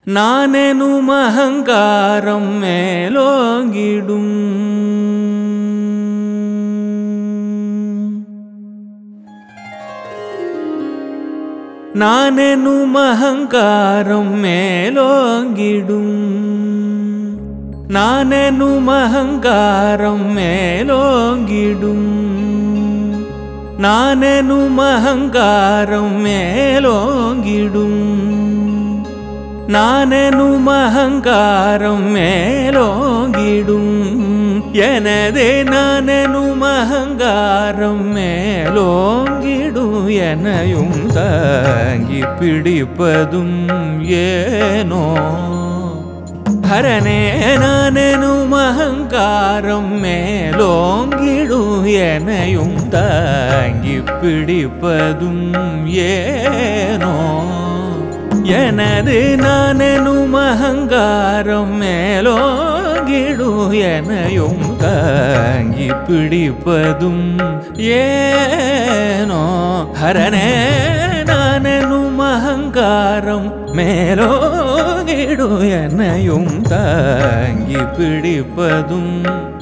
நானெனும் அகங்காரம் மேலோங்கிடும் நானெனும் அகங்காரம் மேலோங்கிடும் நானெனும் அகங்காரம் மேலோங்கிடும் நானெனும் அகங்காரம் மேலோங்கிடும் நானெனும் அகங்காரம் மேலோங்கிடும் எனதே நானெனும் அகங்காரம் மேலோங்கிடும் எனையும் தாங்கி பிடிப்பதும் ஏனோ ஹரனே நானெனும் அகங்காரம் மேலோங்கிடும் எனையும் தாங்கி பிடிப்பதும் ஏனோ எனது நானெனும் அகங்காரம் மேலோங்கிடு எனையும் தாங்கி பிடிப்பதும் ஏனோ ஹரனே நானெனும் அகங்காரம் மேலோங்கிடு எனையும் தாங்கி பிடிப்பதும்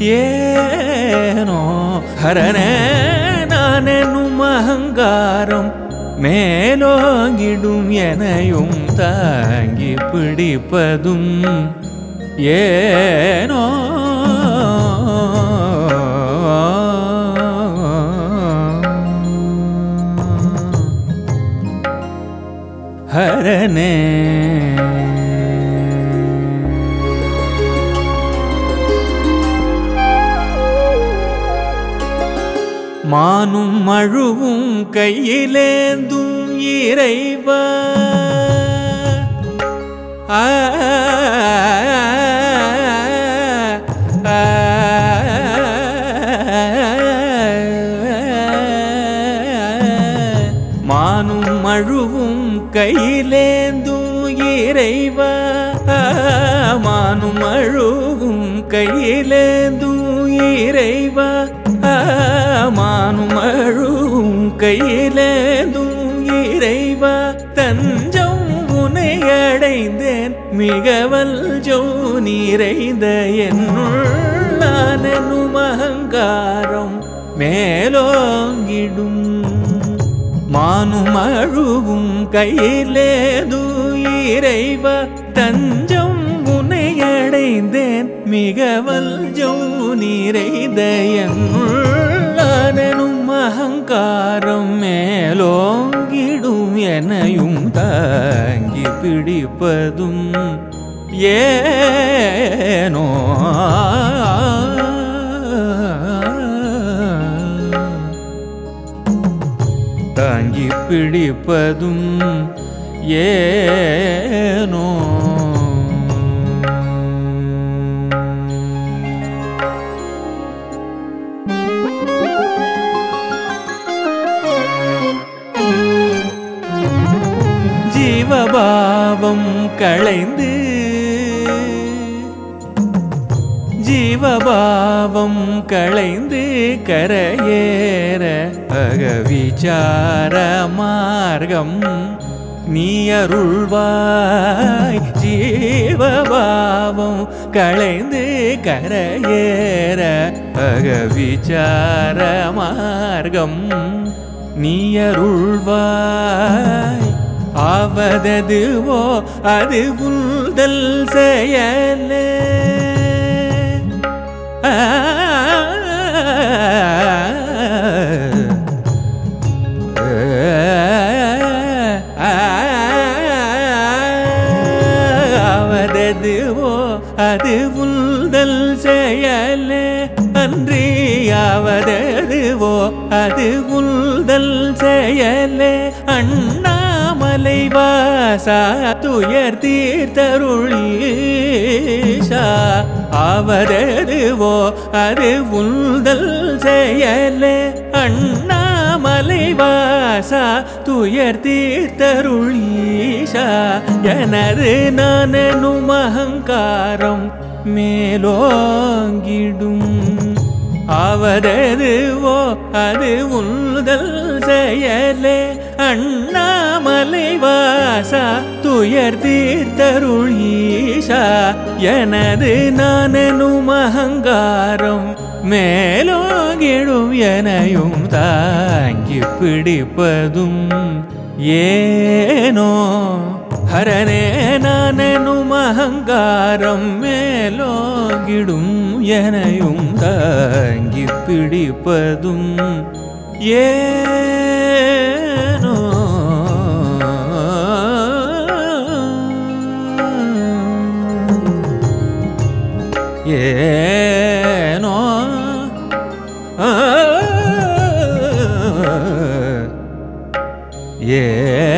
ஏனோ ஹரனே நானெனும் அகங்காரம் மேலோங்கிடும் எனையும் தாங்கி பிடிப்பதும் ஏனோ ஹரனே மானும் மழுவும் கையிலேந்தும் இறைவா ஆ, ஆ, மானும் மழுவும் கையிலேந்தும் இறைவா மானும் மழுவும் கையிலேந்தும் இறைவா மானும் அழுவும் கையிலேந்தும் இறைவா தஞ்சம் உனை அடைந்தேன் மிகவல் ஜோ நிறைந்த என்னுள்ளானெனும் அகங்காரம் மேலோங்கிடும் மானும் அழுவும் கையிலேது இறைவா தஞ்சம் உன்னை அடைந்தேன் மிகவல் ஜோ நிறைந்த என்னுள்ளானெனும் அகங்காரம் மேலோங்கிடும் எனையும் தாங்கி பிடிப்பதும் ஏனோ தாங்கி பிடிப்பதும் ஏனோ ஜீவபாவம் களைந்து ஜீவபாவம் களைந்து கரையேற அகவிச்சார மார்க்கம் நீ அருள்வாய் ஜீவபாவம் களைந்து கரையேற அகவிச்சார மார்க்கம் நீ அருள்வாய் ஆவததுவோ அது உள்தல் செயலே ஆவததுவோ அது உள்தல் செயலே அன்றி ஆவததுவோ அது உள்தல் செயலே அண்ணாமலை வாசா துயர் தீர்த்தருளீஷா அவரதுவோ அது உள்தல் செயலே அண்ணாமலை வாசா துயர் தீர்த்தருளீஷா எனது நானெனும் அகங்காரம் மேலோங்கிடும் அவரதுவோ அது உள்தல் செயலே அண்ணாமலை வாசா துயர் தீர்த்தருள் ஈஷா எனது நானெனும் அகங்காரம் மேலோங்கிடும் எனையும் தாங்கி பிடிப்பதும் ஏனோ ஹரனே நானெனும் அகங்காரம் மேலோங்கிடும் எனையும் தாங்கி பிடிப்பதும் ஏனோ ஏனோ ஆ, ஏ